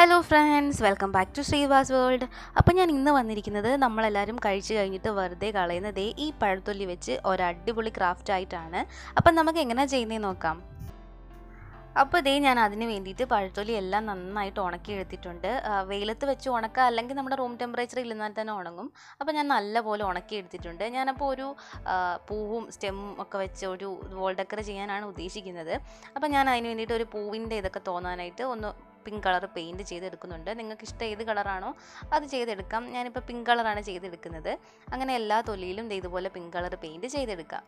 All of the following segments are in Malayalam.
hello friends welcome back to Sreevas world അപ്പോൾ ഞാൻ ഇന്ന് വന്നിരിക്കുന്നത് നമ്മളെല്ലാവരും കഴിച്ചു കഴിഞ്ഞിട്ട് വെറുതെ കളയുന്ന ദേ ഈ പഴത്തൊല്ലി വെച്ച് ഒരു അടിപൊളി ക്രാഫ്റ്റ് ആയിട്ടാണ് അപ്പം നമുക്ക് എങ്ങനെയാണ് ചെയ്യുന്നതെന്ന് നോക്കാം അപ്പോൾ ഇതേ ഞാൻ അതിന് വേണ്ടിയിട്ട് പഴത്തൊലി എല്ലാം നന്നായിട്ട് ഉണക്കി എടുത്തിട്ടുണ്ട് ആ, വെയിലത്ത് വെച്ച് ഉണക്കുക അല്ലെങ്കിൽ നമ്മുടെ റൂം ടെമ്പറേച്ചറിൽ ഇരുന്നാൽ തന്നെ ഉണങ്ങും അപ്പോൾ ഞാൻ നല്ലപോലെ ഉണക്കി എടുത്തിട്ടുണ്ട് ഞാനപ്പോൾ ഒരു ആ, പൂവും സ്റ്റെമ്മും ഒക്കെ വെച്ച് ഒരു വോൾ ഡെക്കർ ചെയ്യാനാണ് ഉദ്ദേശിക്കുന്നത് അപ്പോൾ ഞാൻ അതിന് വേണ്ടിയിട്ട് ഒരു പൂവിൻ്റെ ഇതൊക്കെ തോന്നാനായിട്ട് ഒന്ന് പിങ്ക് കളർ പെയിൻറ് ചെയ്തെടുക്കുന്നുണ്ട് നിങ്ങൾക്ക് ഇഷ്ടം ഏത് കളറാണോ അത് ചെയ്തെടുക്കാം ഞാനിപ്പോൾ പിങ്ക് കളറാണ് ചെയ്തെടുക്കുന്നത് അങ്ങനെ എല്ലാ തൊലിയിലും ദേ ഇതുപോലെ പിങ്ക് കളർ പെയിൻറ് ചെയ്തെടുക്കാം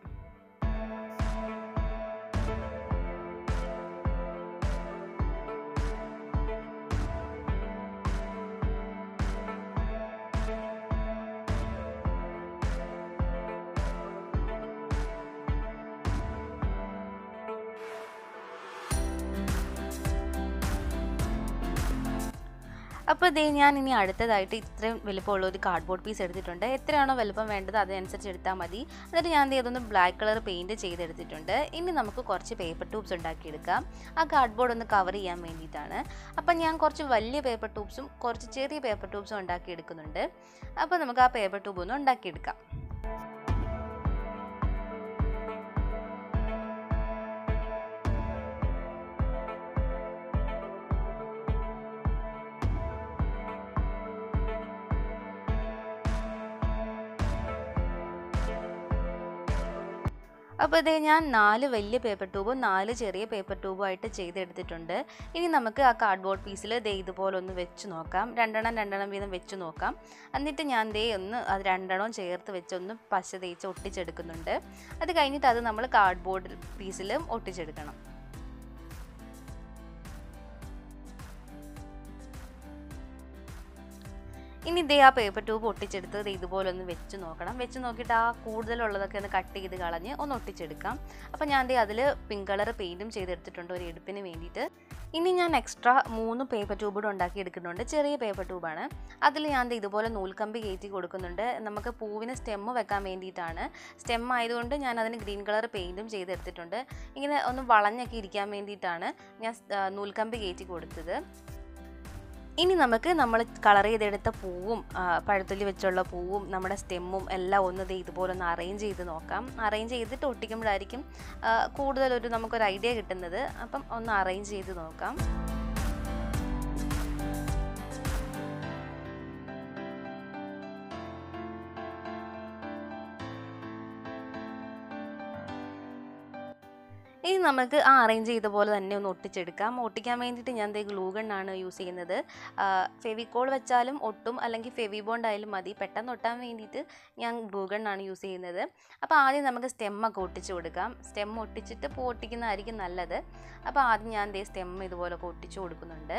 അപ്പോൾ ഇതേ ഞാൻ ഇനി അടുത്തതായിട്ട് ഇത്രയും വലുപ്പമുള്ള ഒരു കാർഡ്ബോർഡ് പീസ് എടുത്തിട്ടുണ്ട് എത്രയാണോ വലുപ്പം വേണ്ടത് അതിനനുസരിച്ച് എടുത്താൽ മതി എന്നിട്ട് ഞാൻ ദേ അതൊന്ന് ബ്ലാക്ക് കളർ പെയിൻറ് ചെയ്തെടുത്തിട്ടുണ്ട് ഇനി നമുക്ക് കുറച്ച് പേപ്പർ ട്യൂബ്സ് ഉണ്ടാക്കിയെടുക്കാം ആ കാർഡ്ബോർഡ് ഒന്ന് കവർ ചെയ്യാൻ വേണ്ടിയിട്ടാണ് അപ്പം ഞാൻ കുറച്ച് വലിയ പേപ്പർ ട്യൂബ്സും കുറച്ച് ചെറിയ പേപ്പർ ട്യൂബ്സും ഉണ്ടാക്കിയെടുക്കുന്നുണ്ട് അപ്പോൾ നമുക്ക് ആ പേപ്പർ ട്യൂബ് ഒന്ന് ഉണ്ടാക്കിയെടുക്കാം അപ്പോൾ ഇതേ ഞാൻ നാല് വലിയ പേപ്പർ ട്യൂബും നാല് ചെറിയ പേപ്പർ ട്യൂബും ആയിട്ട് ചെയ്തെടുത്തിട്ടുണ്ട് ഇനി നമുക്ക് ആ കാർഡ്ബോർഡ് പീസിൽ ദേ ഇതുപോലെ ഒന്ന് വെച്ച് നോക്കാം രണ്ടെണ്ണം രണ്ടെണ്ണം വീതം വെച്ച് നോക്കാം എന്നിട്ട് ഞാൻ ദേ ഒന്ന് അത് രണ്ടെണ്ണം ചേർത്ത് വെച്ച് ഒന്ന് പശ തേച്ച് ഒട്ടിച്ചെടുക്കുന്നുണ്ട് അത് കഴിഞ്ഞിട്ട് അത് നമ്മൾ കാർഡ്ബോർഡ് പീസിലും ഒട്ടിച്ചെടുക്കണം ഇനി ഇതേ ആ പേപ്പർ ട്യൂബ് ഒട്ടിച്ചെടുത്ത് ദേ ഇതുപോലെ ഒന്ന് വെച്ച് നോക്കണം വെച്ച് നോക്കിയിട്ട് ആ കൂടുതലുള്ളതൊക്കെ ഒന്ന് കട്ട് ചെയ്ത് കളഞ്ഞ് ഒന്ന് ഒട്ടിച്ചെടുക്കാം അപ്പോൾ ഞാൻ ദേ അതിൽ പിങ്ക് കളർ പെയിൻറ്റും ചെയ്തെടുത്തിട്ടുണ്ട് ഒരു എടുപ്പിന് വേണ്ടിയിട്ട് ഇനി ഞാൻ എക്സ്ട്രാ മൂന്ന് പേപ്പർ ട്യൂബ് കൂടെ ഉണ്ടാക്കി എടുക്കുന്നുണ്ട് ചെറിയ പേപ്പർ ട്യൂബാണ് അതിൽ ഞാൻ ദേ ഇതുപോലെ നൂൽക്കമ്പി കയറ്റി കൊടുക്കുന്നുണ്ട് നമുക്ക് പൂവിന് സ്റ്റെമ്മ് വെക്കാൻ വേണ്ടിയിട്ടാണ് സ്റ്റെം ആയതുകൊണ്ട് ഞാൻ അതിന് ഗ്രീൻ കളർ പെയിൻറ്റും ചെയ്തെടുത്തിട്ടുണ്ട് ഇങ്ങനെ ഒന്ന് വളഞ്ഞൊക്കെ ഇരിക്കാൻ വേണ്ടിയിട്ടാണ് ഞാൻ ആ, നൂൽക്കമ്പി കയറ്റി കൊടുത്തത് ഇനി നമുക്ക് നമ്മൾ കളർ ചെയ്തെടുത്ത പൂവും ആ, പഴത്തൊലി വെച്ചുള്ള പൂവും നമ്മുടെ സ്റ്റെമ്മും എല്ലാം ഒന്ന് ദേ ഇതുപോലെ ഒന്ന് അറേഞ്ച് ചെയ്ത് നോക്കാം അറേഞ്ച് ചെയ്തിട്ട് ഒട്ടിക്കുമ്പോഴായിരിക്കും ആ, കൂടുതലൊരു നമുക്കൊരു ഐഡിയ കിട്ടുന്നത് അപ്പം ഒന്ന് അറേഞ്ച് ചെയ്ത് നോക്കാം ഇനി നമുക്ക് ആ അറേഞ്ച് ചെയ്ത പോലെ തന്നെ ഒന്ന് ഒട്ടിച്ചെടുക്കാം ഒട്ടിക്കാൻ വേണ്ടിയിട്ട് ഞാൻ ദേ ഗ്ലൂ ഗണ്ണാണ് യൂസ് ചെയ്യുന്നത് ഫെവിക്കോൾ വെച്ചാലും ഒട്ടും അല്ലെങ്കിൽ ഫെവി ബോണ്ട് ആയാലും മതി പെട്ടെന്ന് ഒട്ടാൻ വേണ്ടിയിട്ട് ഞാൻ ഗ്ലൂ ഗണ്ണാണ് യൂസ് ചെയ്യുന്നത് അപ്പോൾ ആദ്യം നമുക്ക് സ്റ്റെമ്മൊക്കെ ഒട്ടിച്ച് കൊടുക്കാം സ്റ്റെം ഒട്ടിച്ചിട്ട് പൂ ഒട്ടിക്കുന്നതായിരിക്കും നല്ലത് അപ്പോൾ ആദ്യം ഞാൻ ദേ സ്റ്റെം ഇതുപോലൊക്കെ ഒട്ടിച്ച് കൊടുക്കുന്നുണ്ട്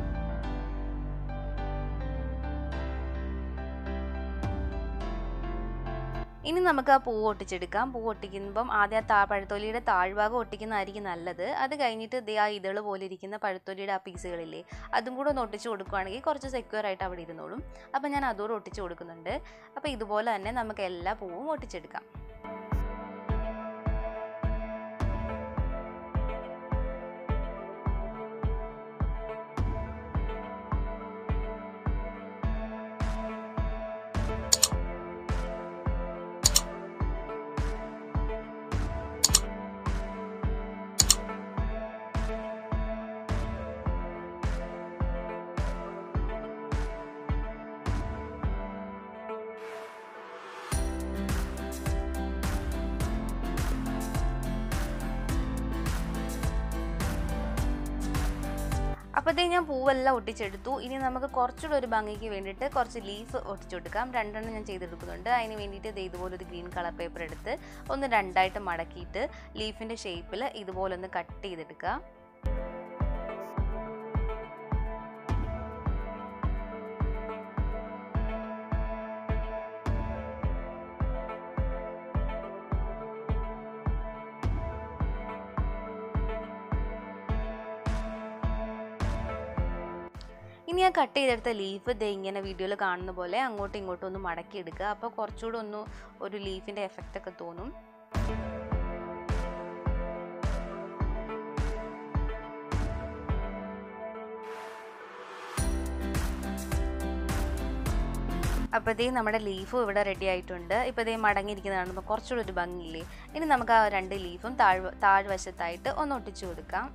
ഇനി നമുക്ക് ആ പൂവ് ഒട്ടിച്ചെടുക്കാം പൂവ് ഒട്ടിക്കുമ്പം ആദ്യം ആ താ പഴത്തൊലിയുടെ താഴ്ഭാഗം ഒട്ടിക്കുന്നതായിരിക്കും നല്ലത് അത് കഴിഞ്ഞിട്ട് ദേ ആ ഇതള് പോലെ ഇരിക്കുന്ന പഴത്തൊലിയുടെ ആ പീസുകളില്ലേ അതും കൂടെ ഒന്ന് ഒട്ടിച്ച് കൊടുക്കുകയാണെങ്കിൽ കുറച്ച് സെക്യൂർ ആയിട്ട് അവിടെ ഇരുന്നോളും അപ്പം ഞാൻ അതുകൂടെ ഒട്ടിച്ച് കൊടുക്കുന്നുണ്ട് അപ്പോൾ ഇതുപോലെ തന്നെ നമുക്ക് എല്ലാ പൂവും ഒട്ടിച്ചെടുക്കാം അപ്പോഴത്തേക്ക് ഞാൻ പൂവെല്ലാം ഒട്ടിച്ചെടുത്തു ഇനി നമുക്ക് കുറച്ചുകൂടെ ഒരു ഭംഗിക്ക് വേണ്ടിയിട്ട് കുറച്ച് ലീഫ് ഒട്ടിച്ചു കൊടുക്കാം രണ്ടെണ്ണം ഞാൻ ചെയ്തെടുക്കുന്നുണ്ട് അതിന് വേണ്ടിയിട്ട് ദേ ഇതുപോലെ ഒരു ഗ്രീൻ കളർ പേപ്പർ എടുത്ത് ഒന്ന് രണ്ടായിട്ട് മടക്കിയിട്ട് ലീഫിൻ്റെ ഷേപ്പിൽ ഇതുപോലെ ഒന്ന് കട്ട് ചെയ്തെടുക്കുക ഇനി ആ കട്ട് ചെയ്തെടുത്ത ലീഫ് ദേ ഇങ്ങനെ വീഡിയോയിൽ കാണുന്ന പോലെ അങ്ങോട്ടും ഇങ്ങോട്ടും ഒന്ന് മടക്കി എടുക്കുക അപ്പോൾ കുറച്ചുകൂടെ ഒന്ന് ഒരു ലീഫിൻ്റെ എഫക്റ്റ് ഒക്കെ തോന്നും അപ്പോൾ ഇതേ നമ്മുടെ ലീഫും ഇവിടെ റെഡി ആയിട്ടുണ്ട് ഇപ്പോൾ ഇതേ മടങ്ങിയിരിക്കുന്നത് കാണുമ്പോൾ കുറച്ചുകൂടി ഒരു ഭംഗിയില്ലേ ഇനി നമുക്ക് ആ രണ്ട് ലീഫും താഴ് താഴ്വശത്തായിട്ട് ഒന്ന് ഒട്ടിച്ചു കൊടുക്കാം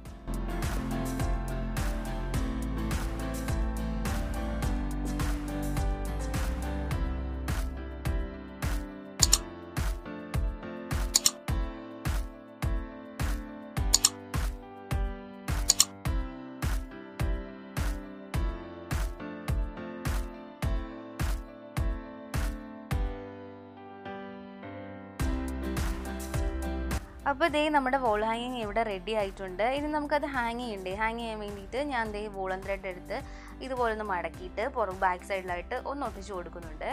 അപ്പോൾ ദേ നമ്മുടെ വോൾ ഹാങ്ങിങ് ഇവിടെ റെഡി ആയിട്ടുണ്ട് ഇനി നമുക്കത് ഹാങ് ചെയ്യണ്ടേ ഹാങ് ചെയ്യാൻ വേണ്ടിയിട്ട് ഞാൻ ദേ വോളൻ ത്രെഡ് എടുത്ത് ഇതുപോലെ ഒന്ന് മടക്കിയിട്ട് പുറം ബാക്ക് സൈഡിലായിട്ട് ഒന്ന് ഒട്ടിച്ചു കൊടുക്കുന്നുണ്ട്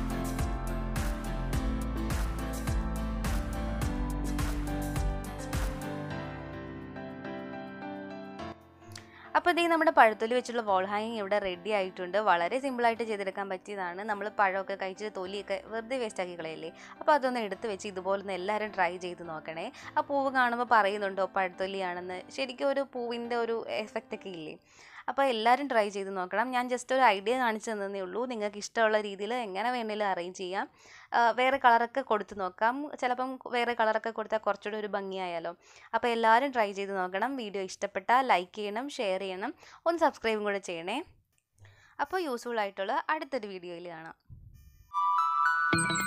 അപ്പോൾ ഇതേ നമ്മുടെ പഴത്തൊലി വെച്ചുള്ള വോൾ ഹാങ്ങിങ് ഇവിടെ റെഡി ആയിട്ടുണ്ട് വളരെ സിമ്പിളായിട്ട് ചെയ്തെടുക്കാൻ പറ്റിയതാണ് നമ്മൾ പഴമൊക്കെ കഴിച്ച് തൊലിയൊക്കെ വെറുതെ വേസ്റ്റ് ആക്കി കളയല്ലേ അപ്പോൾ അതൊന്ന് എടുത്ത് വെച്ച് ഇതുപോലെ ഒന്ന് എല്ലാവരും ട്രൈ ചെയ്ത് നോക്കണേ ആ പൂവ് കാണുമ്പോൾ പറയുന്നുണ്ടോ പഴത്തൊലിയാണെന്ന് ശരിക്കും ഒരു പൂവിൻ്റെ ഒരു എഫക്റ്റ് ഒക്കെ ഇല്ലേ അപ്പോൾ എല്ലാവരും ട്രൈ ചെയ്ത് നോക്കണം ഞാൻ ജസ്റ്റ് ഒരു ഐഡിയ കാണിച്ചു തന്നേ ഉള്ളൂ നിങ്ങൾക്ക് ഇഷ്ടമുള്ള രീതിയിൽ എങ്ങനെ വേണമെങ്കിലും അറേഞ്ച് ചെയ്യാം വേറെ കളറൊക്കെ കൊടുത്ത് നോക്കാം ചിലപ്പം വേറെ കളറൊക്കെ കൊടുത്താൽ കുറച്ചുകൂടി ഒരു ഭംഗിയായാലോ അപ്പോൾ എല്ലാവരും ട്രൈ ചെയ്ത് നോക്കണം വീഡിയോ ഇഷ്ടപ്പെട്ടാൽ ലൈക്ക് ചെയ്യണം ഷെയർ ചെയ്യണം ഒന്ന് സബ്സ്ക്രൈബും കൂടെ ചെയ്യണേ അപ്പോൾ യൂസ്ഫുൾ ആയിട്ടുള്ള അടുത്തൊരു വീഡിയോയിൽ കാണാം